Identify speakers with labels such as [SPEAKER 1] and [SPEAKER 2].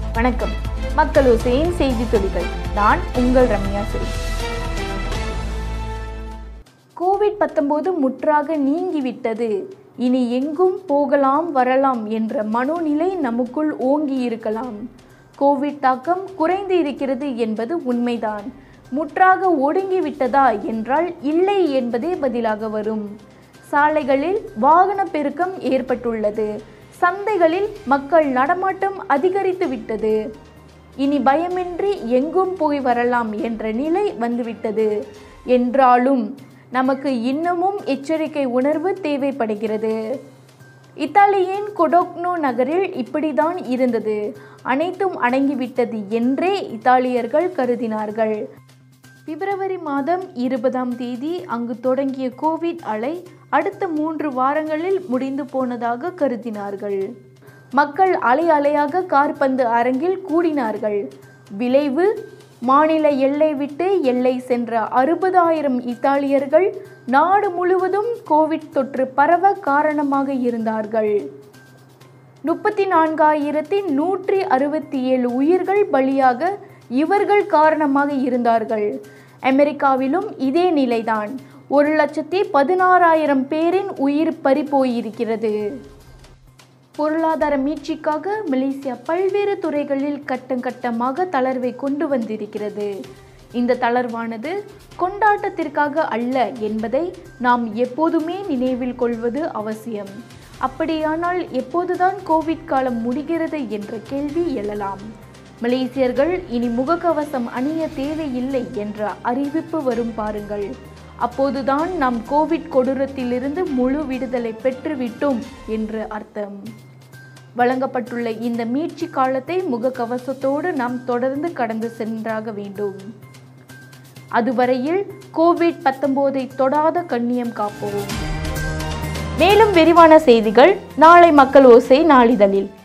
[SPEAKER 1] வணக்கம் மக்கள் ஓசையின் செய்தி துளிகள் நான் உங்கள் ரம்யா சிறி கோவிட் பத்தொன்பது முற்றாக நீங்கிவிட்டது இனி எங்கும் போகலாம் வரலாம் என்ற மனோநிலை நமக்குள் ஓங்கி இருக்கலாம் கோவிட் தாக்கம் குறைந்து இருக்கிறது என்பது உண்மைதான் முற்றாக ஒடுங்கிவிட்டதா என்றால் இல்லை என்பதே பதிலாக வரும் சாலைகளில் வாகன பெருக்கம் ஏற்பட்டுள்ளது சந்தைகளில் மக்கள் நடமாட்டம் அதிகரித்து விட்டது இனி பயமின்றி எங்கும் போய் வரலாம் என்ற நிலை வந்துவிட்டது என்றாலும் நமக்கு இன்னமும் எச்சரிக்கை உணர்வு தேவைப்படுகிறது இத்தாலியின் கொடோக்னோ நகரில் இப்படிதான் இருந்தது அனைத்தும் அடங்கிவிட்டது என்றே இத்தாலியர்கள் கருதினார்கள் பிப்ரவரி மாதம் இருபதாம் தேதி அங்கு தொடங்கிய கோவிட் அலை அடுத்த மூன்று வாரங்களில் முடிந்து போனதாக கருதினார்கள் மக்கள் அலை அலையாக கார்பந்து அரங்கில் கூடினார்கள் விளைவு மாநில எல்லை விட்டு எல்லை சென்ற அறுபதாயிரம் இத்தாலியர்கள் நாடு முழுவதும் கோவிட் தொற்று பரவ காரணமாக இருந்தார்கள் முப்பத்தி நான்காயிரத்தி நூற்றி அறுபத்தி ஏழு உயிர்கள் பலியாக இவர்கள் காரணமாக இருந்தார்கள் அமெரிக்காவிலும் இதே நிலைதான் ஒரு லட்சத்தி பதினாறாயிரம் பேரின் உயிர் பறிபோயிருக்கிறது பொருளாதார மீட்சிக்காக மலேசியா பல்வேறு துறைகளில் கட்டம் கட்டமாக தளர்வை கொண்டு வந்திருக்கிறது இந்த தளர்வானது கொண்டாட்டத்திற்காக அல்ல என்பதை நாம் எப்போதுமே நினைவில் கொள்வது அவசியம் அப்படியானால் எப்போதுதான் கோவிட் காலம் முடிகிறது என்ற கேள்வி எழலாம் மலேசியர்கள் இனி முகக்கவசம் அணிய தேவையில்லை என்ற அறிவிப்பு வரும் பாருங்கள் அப்போதுதான் நாம் கோவிட் கொடூரத்திலிருந்து முழு விடுதலை பெற்றுவிட்டோம் என்று அர்த்தம் வழங்கப்பட்டுள்ள இந்த மீட்சி காலத்தை முகக்கவசத்தோடு நாம் தொடர்ந்து கடந்து சென்றாக வேண்டும் அதுவரையில் கோவிட் பத்தொன்பதை தொடாத கண்ணியம் காப்போம் மேலும் விரிவான செய்திகள் நாளை மக்கள் ஓசை நாளிதழில்